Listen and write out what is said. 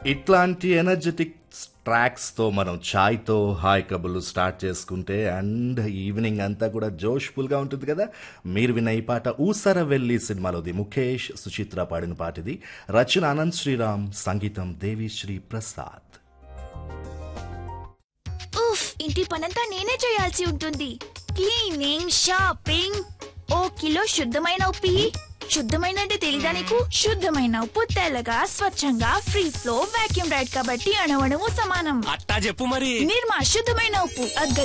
ఇట్లాంటి ఎనర్జెటిక్ ట్రాక్స్తో మనం ఛాయ్తో హాయ్ కబుర్లు స్టార్ట్ చేసుకుంటే అండ్ ఈవినింగ్ అంతా కూడా జోష్ఫుల్గా ఉంటుంది కదా మీరు విన్న ఈ పాట ఊసర వెళ్ళి సినిమాలోది ముఖేష్ సుచిత్ర పాడిన పాట ఇది రచన అనంత్ శ్రీరామ్ సంగీతం దేవిశ్రీ ప్రసాద్ ఉఫ్ ఇంటి పనంతా నేనే చేయాల్సి ఉంటుంది క్లీనింగ్ షాపింగ్ ఓ కిలో శుద్ధమైన ఉప్పి శుద్ధమైన అంటే తెలీదా నీకు శుద్ధమైన ఉప్పు తెల్లగా స్వచ్ఛంగా ఫ్రీ ఫ్లో వాక్యూమ్ రైడ్ కాబట్టి అణవణము సమానం అట్టా చెప్పు మరి నిర్మా శుద్ధమైన ఉప్పు అగ్గ